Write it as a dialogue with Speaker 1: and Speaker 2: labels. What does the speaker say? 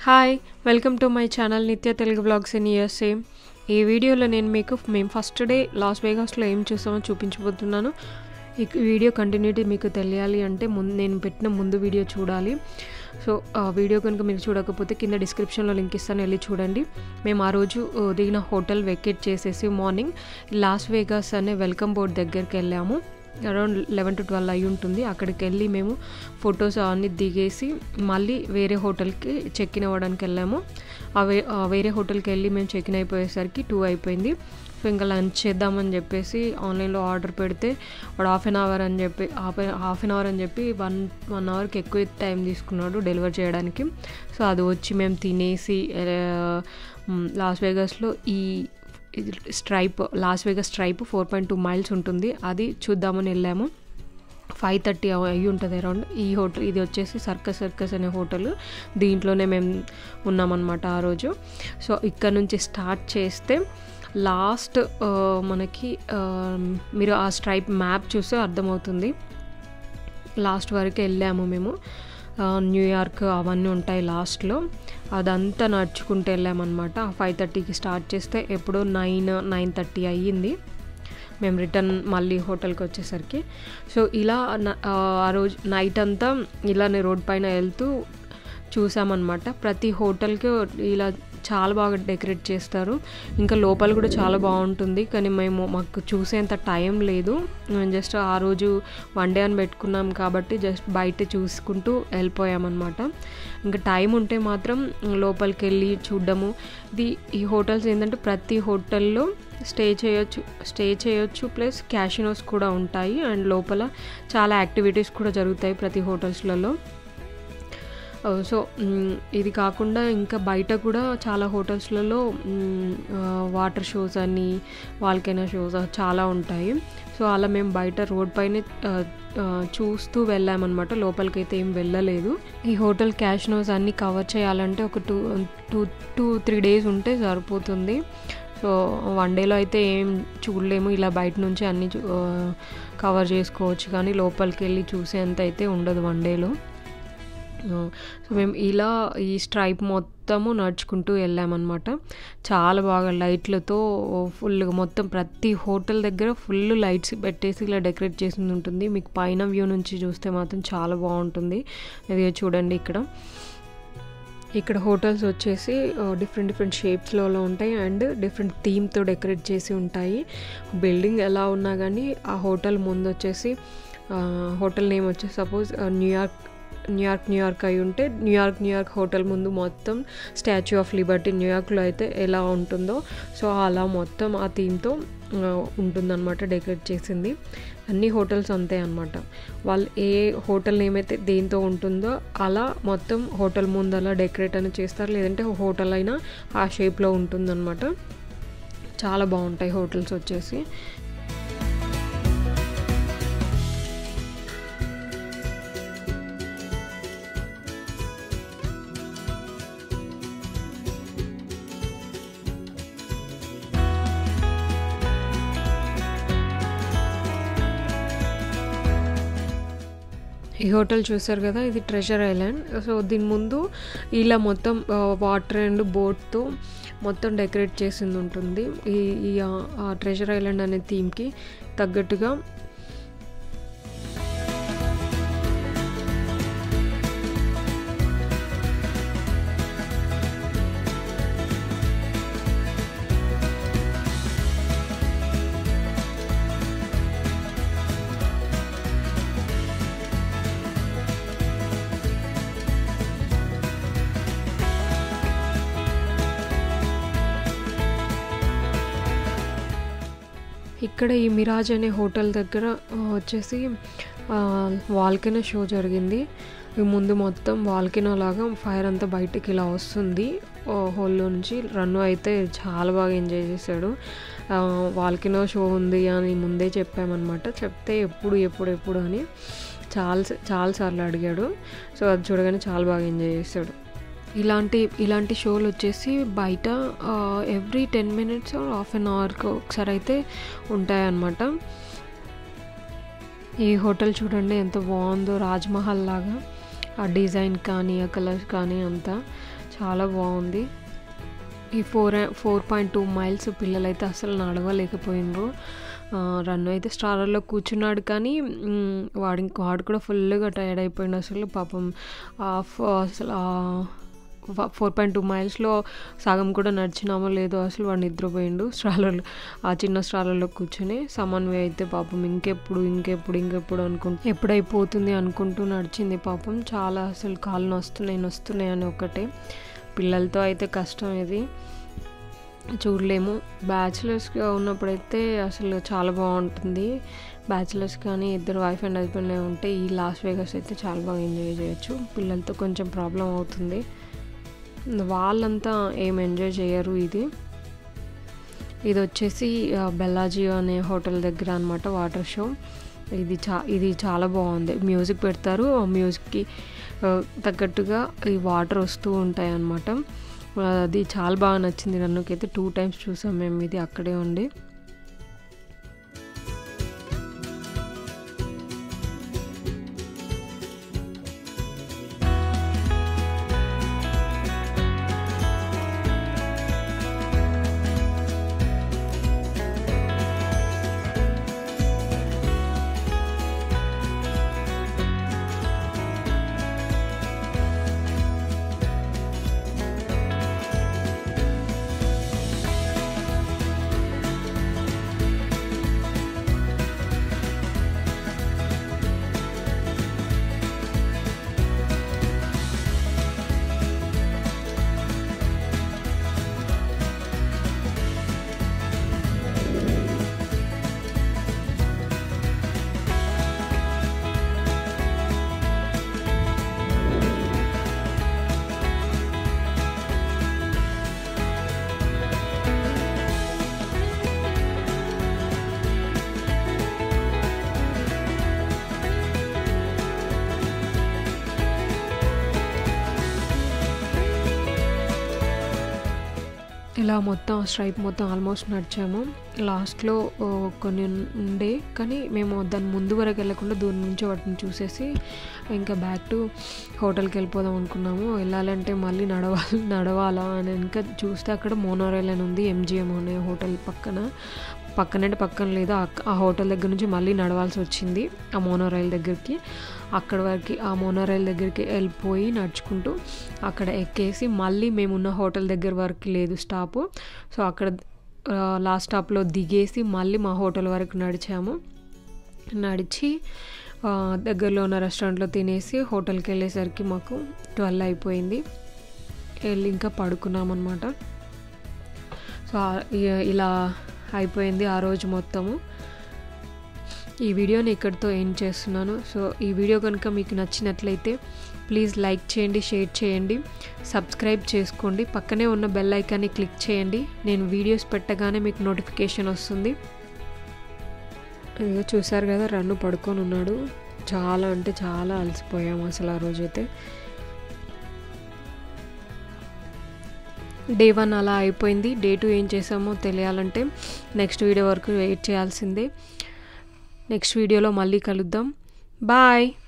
Speaker 1: hi welcome to my channel Nitya Telugu blogs in USA ఈ వీడియోలో నేను మీకు మేము ఫస్ట్ డే లాస్ వేగాస్లో ఏం చూసామో చూపించబోతున్నాను ఈ వీడియో కంటిన్యూటీ మీకు తెలియాలి అంటే ముందు నేను పెట్టిన ముందు వీడియో చూడాలి సో ఆ వీడియో కనుక మీరు చూడకపోతే కింద డిస్క్రిప్షన్లో లింక్ ఇస్తాను వెళ్ళి చూడండి మేము ఆ రోజు ఆ, దిగిన హోటల్ వెకేట్ చేసేసి మార్నింగ్ లాస్ వేగాస్ అనే వెల్కమ్ బోర్డ్ దగ్గరికి వెళ్ళాము అరౌండ్ లెవెన్ టు ట్వెల్వ్ అయి ఉంటుంది అక్కడికి వెళ్ళి మేము ఫొటోస్ అన్నీ దిగేసి మళ్ళీ వేరే హోటల్కి చెక్ ఇన్ అవ్వడానికి వెళ్ళాము ఆ వే ఆ వేరే హోటల్కి వెళ్ళి మేము చెక్ ఇన్ అయిపోయేసరికి టూ అయిపోయింది సో ఇంకా లంచ్ చేద్దామని చెప్పేసి ఆన్లైన్లో ఆర్డర్ పెడితే వాడు హాఫ్ అన్ అవర్ అని చెప్పి హాఫ్ హాఫ్ అన్ అవర్ అని చెప్పి వన్ వన్ అవర్కి ఎక్కువ టైం తీసుకున్నాడు డెలివర్ చేయడానికి సో అది వచ్చి మేము తినేసి ఆ, మ్, లాస్ వేగాస్లో ఈ ఇది strip Las Vegas strip four point two miles ఉంటుంది అది చూద్దామని వెళ్ళాము ఫైవ్ థర్టీ అయ్యి ఉంటుంది అరౌండ్ ఈ హోటల్ ఇది వచ్చేసి సర్కస్ సర్కస్ అనే హోటల్ దీంట్లోనే మేము ఉన్నామన్నమాట ఆ రోజు సో ఇక్కడ నుంచి స్టార్ట్ చేస్తే లాస్ట్ మనకి ఆ, మీరు ఆ స్ట్రైప్ మ్యాప్ చూస్తే అర్థమవుతుంది లాస్ట్ వరకు వెళ్ళాము మేము ఆ, న్యూయార్క్ అవన్నీ ఉంటాయి లాస్ట్లో అదంతా నడుచుకుంటూ వెళ్ళామన్నమాట ఫైవ్ థర్టీకి స్టార్ట్ చేస్తే ఎప్పుడో నైన్ నైన్ థర్టీ అయ్యింది మేము రిటర్న్ మళ్ళీ హోటల్కి వచ్చేసరికి సో ఇలా న- ఆ ఆ రోజు నైట్ అంతా ఇలానే రోడ్ పైన వెళ్తూ చూసామన్నమాట ప్రతి హోటల్కి ఇలా చాలా బాగా డెకరేట్ చేస్తారు ఇంకా లోపల కూడా చాలా బాగుంటుంది కానీ మేము మాకు చూసేంత టైం లేదు మేము జస్ట్ ఆ రోజు వన్ డే అని పెట్టుకున్నాం కాబట్టి జస్ట్ బయట చూసుకుంటూ వెళ్ళిపోయామన్నమాట ఇంకా టైం ఉంటే మాత్రం లోపలికి వెళ్ళి చూడడము ఇది ఈ హోటల్స్ ఏంటంటే ప్రతి హోటల్లో స్టే చేయొచ్చు స్టే చేయొచ్చు ప్లస్ క్యాషినోస్ కూడా ఉంటాయి అండ్ లోపల చాలా యాక్టివిటీస్ కూడా జరుగుతాయి ప్రతి హోటల్స్లలో సో మ్, ఇది కాకుండా ఇంకా బయట కూడా చాలా హోటల్స్లలో వాటర్ షోస్ అని వాల్కెనో షోస్ చాలా ఉంటాయి సో అలా మేము బయట రోడ్ పైన ఆ, ఆ, చూస్తూ వెళ్ళామన్నమాట లోపలికైతే ఏం వెళ్ళలేదు ఈ హోటల్ క్యాష్నోస్ అన్నీ కవర్ చేయాలంటే ఒక two two two three days ఉంటే సరిపోతుంది సో వన్ డేలో అయితే ఏం చూడలేము ఇలా బయట నుంచి అన్నీ చూ- ఆ, కవర్ చేసుకోవచ్చు కానీ లోపలికి వెళ్ళి చూసేంత అయితే ఉండదు వన్ డేలో ఆ, సో మేము ఇలా ఈ స్ట్రైప్ మొత్తము నడుచుకుంటూ వెళ్ళామన్నమాట చాలా బాగా లైట్లతో ఫుల్గా మొత్తం ప్రతి హోటల్ దగ్గర ఫుల్ లైట్స్ పెట్టేసి ఇలా డెకరేట్ చేసి ఉంటుంది మీకు పైన వ్యూ నుంచి చూస్తే మాత్రం చాలా బాగుంటుంది ఇది చూడండి ఇక్కడ ఇక్కడ హోటల్స్ వచ్చేసి డిఫరెంట్ డిఫరెంట్ షేప్స్లో ఉంటాయి అండ్ డిఫరెంట్ థీమ్తో డెకరేట్ చేసి ఉంటాయి బిల్డింగ్ ఎలా ఉన్నా కానీ ఆ హోటల్ ముందు వచ్చేసి ఆ, హోటల్ నేమ్ వచ్చేసి సపోజ్ న్యూయార్క్ న్యూయార్క్ న్యూయార్క్ అయి ఉంటే న్యూయార్క్ న్యూయార్క్ హోటల్ ముందు మొత్తం స్టాచ్యూ ఆఫ్ లిబర్టీ న్యూయార్క్లో అయితే ఎలా ఉంటుందో సో అలా మొత్తం ఆ థీమ్తో ఉంటుందన్నమాట డెకరేట్ చేసింది అన్ని హోటల్స్ అంతే అనమాట వాళ్ళు ఏ హోటల్ ఏమైతే దేంతో ఉంటుందో అలా మొత్తం హోటల్ ముందు అలా డెకరేట్ అని చేస్తారు లేదంటే హోటల్ అయినా ఆ షేప్లో ఉంటుందన్నమాట చాలా బాగుంటాయి హోటల్స్ వచ్చేసి ఈ హోటల్ చూసారు కదా ఇది ట్రెజర్ ఐలాండ్ సో దీని ముందు ఇలా మొత్తం వాటర్ అండ్ బోట్తో మొత్తం డెకరేట్ చేసింది ఉంటుంది ఈ ఈ ఆ ట్రెజర్ ఐలాండ్ అనే థీమ్కి తగ్గట్టుగా ఇక్కడ ఈ మిరాజ్ అనే హోటల్ దగ్గర ఆ, వచ్చేసి వాల్కెనో షో జరిగింది ఈ ముందు మొత్తం వాల్కెనో లాగా ఫైర్ అంతా బయటికి ఇలా వస్తుంది హోల్లో నుంచి రన్ను అయితే చాలా బాగా ఎంజాయ్ చేశాడు వాల్కెనో షో ఉంది అని ముందే చెప్పామన్నమాట చెప్తే ఎప్పుడు ఎప్పుడు ఎప్పుడు అని చాలా చాలాసార్లు అడిగాడు సో అది చూడగానే చాలా బాగా ఎంజాయ్ చేశాడు ఇలాంటి ఇలాంటి షోలు వచ్చేసి బయట every ten minutes half an అవర్కి ఒకసారి అయితే ఉంటాయన్నమాట ఈ హోటల్ చూడండి ఎంత బాగుందో రాజ్మహల్ లాగా ఆ డిజైన్ కానీ ఆ కలర్స్ కానీ అంతా చాలా బాగుంది ఈ four four point two miles పిల్లలైతే అసలు నడవలేకపోయినరు రన్ అయితే స్టారర్లో కూర్చున్నాడు కానీ మ్, వాడు ఇంక వాడు కూడా ఫుల్గా టైర్డ్ అయిపోయిండు అసలు పాపం ఆ ఫ- అసలు ఫోర్ పాయింట్ టూ మైల్స్లో సగం కూడా నడిచినామో లేదో అసలు వాడు నిద్రపోయిండు స్ట్రాలర్లో ఆ చిన్న స్ట్రాలర్లో కూర్చొని సమన్వయ అయితే పాపం ఇంకెప్పుడు ఇంకెప్పుడు ఇంకెప్పుడు అనుకుంటూ ఎప్పుడైపోతుంది అనుకుంటూ నడిచింది పాపం చాలా అసలు కాళ్ళు నొస్తున్నాయి నొస్తున్నాయి అని ఒకటే పిల్లలతో అయితే కష్టం ఇది చూడలేము బ్యాచిలర్స్గా ఉన్నప్పుడైతే అసలు చాలా బాగుంటుంది బ్యాచిలర్స్ కానీ ఇద్దరు వైఫ్ అండ్ హస్బెండ్ ఉంటే ఈ లాస్ వేగస్ అయితే చాలా బాగా ఎంజాయ్ చేయొచ్చు పిల్లలతో కొంచెం ప్రాబ్లం అవుతుంది వాళ్ళంతా ఏం ఎంజాయ్ చేయరు ఇది ఇది వచ్చేసి ఆ, బెల్లాజియో అనే హోటల్ దగ్గర అనమాట వాటర్ షో ఇది చా ఇది చాలా బాగుంది మ్యూజిక్ పెడతారు ఆ మ్యూజిక్కి ఆ, తగ్గట్టుగా ఈ వాటర్ వస్తూ ఉంటాయి అన్నమాట ఆ, అది చాలా బాగా నచ్చింది నన్నుకైతే టూ టైమ్స్ చూసాం మేము ఇది అక్కడే ఉండి ఇలా మొత్తం స్ట్రైప్ మొత్తం ఆల్మోస్ట్ నడిచాము లాస్ట్లో ఓ, కొన్ని ఉండే కానీ మేము దాని ముందు వరకు వెళ్ళకుండా దూరం నుంచి వాటిని చూసేసి ఇంకా బ్యాక్ టు హోటల్కి వెళ్ళిపోదాం అనుకున్నాము వెళ్ళాలంటే మళ్ళీ నడవాలి నడవాలా అని ఇంకా చూస్తే అక్కడ మోనోరైల్ అని ఉంది ఎంజిఎం అనే హోటల్ పక్కన పక్కనంటే పక్కన లేదు ఆ- ఆ హోటల్ దగ్గర నుంచి మళ్ళీ నడవాల్సి వచ్చింది ఆ మోనోరైల్ దగ్గరికి అక్కడ వరకు ఆ మోనోరైల్ దగ్గరికి వెళ్ళిపోయి నడుచుకుంటూ అక్కడ ఎక్కేసి మళ్ళీ మేమున్న హోటల్ దగ్గర వరకు లేదు స్టాప్ సో అక్కడ ఆ, లాస్ట్ స్టాప్లో దిగేసి మళ్ళీ మా హోటల్ వరకు నడిచాము నడిచి ఆ, దగ్గరలో ఉన్న రెస్టారెంట్లో తినేసి హోటల్కి వెళ్ళేసరికి మాకు ట్వెల్వ్ అయిపోయింది వెళ్ళి ఇంకా పడుకున్నామన్నమాట సో ఆ- ఇ- ఇలా అయిపోయింది ఆ రోజు మొత్తము ఈ వీడియోని ఇక్కడితో ఎండ్ చేస్తున్నాను సో ఈ వీడియో కనుక మీకు నచ్చినట్లయితే ప్లీజ్ లైక్ చేయండి షేర్ చేయండి సబ్స్క్రైబ్ చేసుకోండి పక్కనే ఉన్న బెల్ ఐకాన్ని క్లిక్ చేయండి నేను వీడియోస్ పెట్టగానే మీకు నోటిఫికేషన్ వస్తుంది ఇదిగో చూసారు కదా రన్ను పడుకొని ఉన్నాడు చాలా అంటే చాలా అలసిపోయాము అసలు ఆ రోజైతే డే వన్ అలా అయిపోయింది డే టూ ఏం చేసామో తెలియాలంటే నెక్స్ట్ వీడియో వరకు వెయిట్ చేయాల్సిందే నెక్స్ట్ వీడియోలో మళ్ళీ కలుద్దాం బాయ్